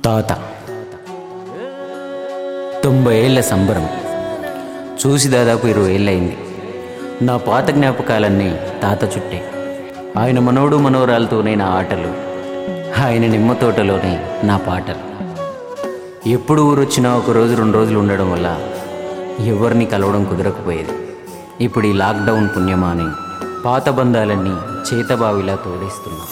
తాత తొంభై ఏళ్ళ సంబరం చూసి దాదాపు ఇరవై ఏళ్ళయింది నా పాత జ్ఞాపకాలన్నీ తాత చుట్టే ఆయన మనోడు మనోరాలతోనే నా ఆటలు ఆయన నిమ్మ తోటలోనే నా పాటలు ఎప్పుడు ఊరొచ్చినా ఒక రోజు రెండు రోజులు ఉండడం వల్ల ఎవరిని కలవడం కుదరకపోయేది ఇప్పుడు ఈ లాక్డౌన్ పుణ్యమా అని పాత బంధాలన్నీ చేతబావిలా తోడేస్తున్నా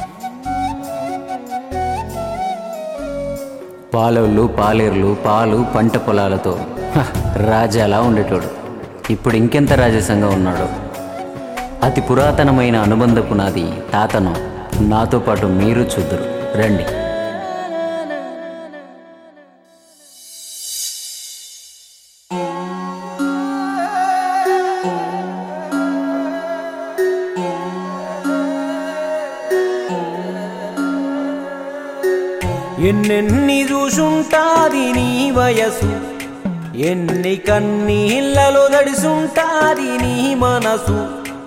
పాలవులు పాలేర్లు పాలు పంట పొలాలతో హ, రాజాలా ఉండేటోడు ఇప్పుడు ఇంకెంత రాజసంగా ఉన్నాడో అతి పురాతనమైన అనుబంధపు నాది తాతను నాతో పాటు మీరు చూద్దరు రండి ఎన్నెన్ని చూసుంటాది నీ వయసు ఎన్ని కన్నీళ్ళలో దడిసుంటాది నీ మనసు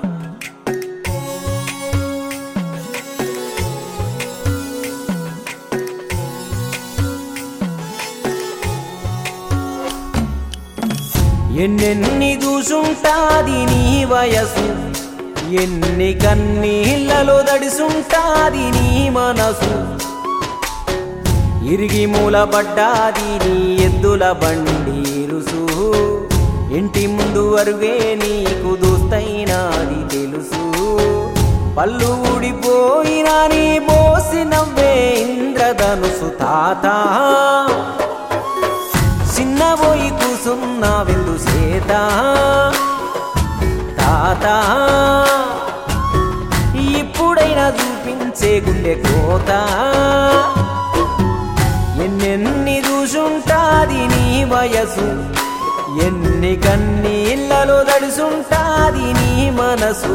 ఎన్నెన్ని చూసుంటాది నీ వయసు ఎన్ని కన్నీళ్ళలో దడిసుంటాది నీ మనసు ఇరిగి మూలపడ్డాది నీ ఎద్దుల బండి రుసు ఇంటి ముందు అరుగే నీకు దోస్తైనాది తెలుసు పళ్ళు ఊడిపోయినా నీ బోసి నవ్వే ఇంద్రధనుసు తాత చిన్నబోయి కూసున్నా వెందు సేత తాత ఇప్పుడైనా చూపించే గుండె కోత ఎన్నెన్ని చూసుంటాది నీ వయసు ఎన్ని కన్నీళ్ళలో దడుసుంటాది నీ మనసు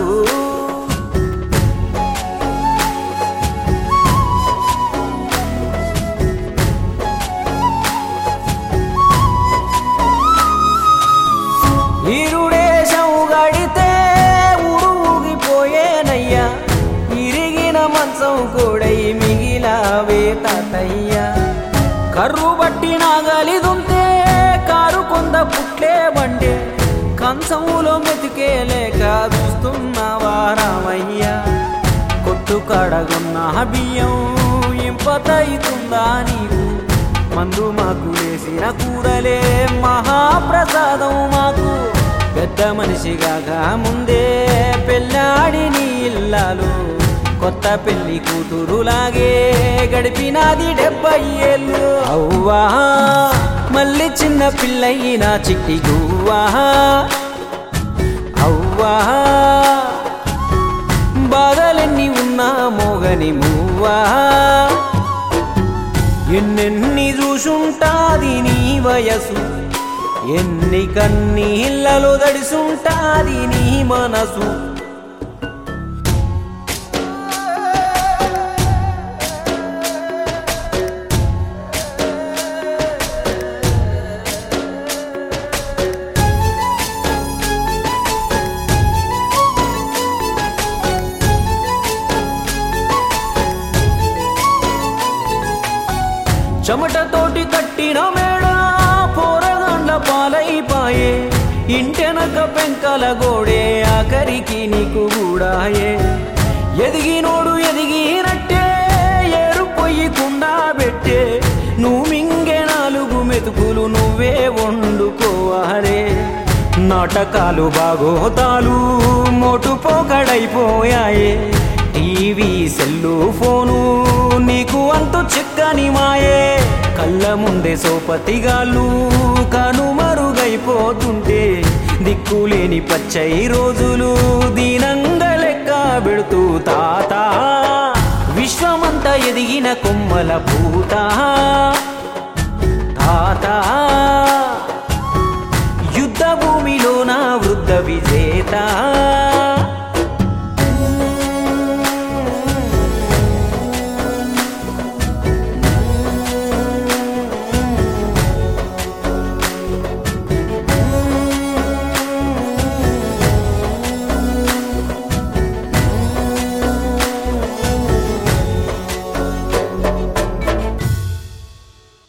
ఇరుడేశం గడితే ఊగిపోయేనయ్యా ఇరిగిన మంచం కూడై మిగిలావే తాతయ్యా కర్రు బట్టి నాగలిదుంతే కారు కొంద పుట్లే బండే కంచములో మెతికేలేక చూస్తున్నావా రామయ్యా కొట్టు కడగున్న బియ్యం ఇంపతైతుందా నీకు మందు మాకు వేసిన కూరలే మహాప్రసాదం మాకు పెద్ద మనిషిగా ముందే పెళ్ళాడి నీ ఇల్లాలు కొత్త పెళ్లి కూతురులాగే గడిపినాది డెబ్బై ఏళ్ళు అవ్వా మళ్ళీ చిన్న పిల్లయిన చిట్టి గువ్వా అవ్వా బాధలెన్ని ఉన్నా మోగని మువ్వా ఎన్నెన్ని చూసుంటాది నీ వయసు ఎన్ని కన్నీళ్ళలో దడిసుంటాది నీ మనసు చెమటతోటి కట్టిన మేడ పోరగాండ్ల పాలైపాయే ఇంటెనక పెంకల గోడే ఆఖరికి నీకు కూడాయే ఎదిగినోడు ఎదిగినట్టే ఏరు పొయ్యి కుండా పెట్టే నువ్వు మింగే నాలుగు మెతుకులు నువ్వే వండుకోవాలే నాటకాలు బాగోతాలు మోటు పోకడైపోయాయే టీవీ సెల్లు ఫోను నీకు అంతు చిక్కని మాయే కళ్ళ ముందే సోపతిగాళ్ళు కనుమరుగైపోతుంటే దిక్కులేని పచ్చై రోజులు దీనంగా లెక్క పెడుతూ తాత విశ్వమంతా ఎదిగిన కొమ్మల పూత తాత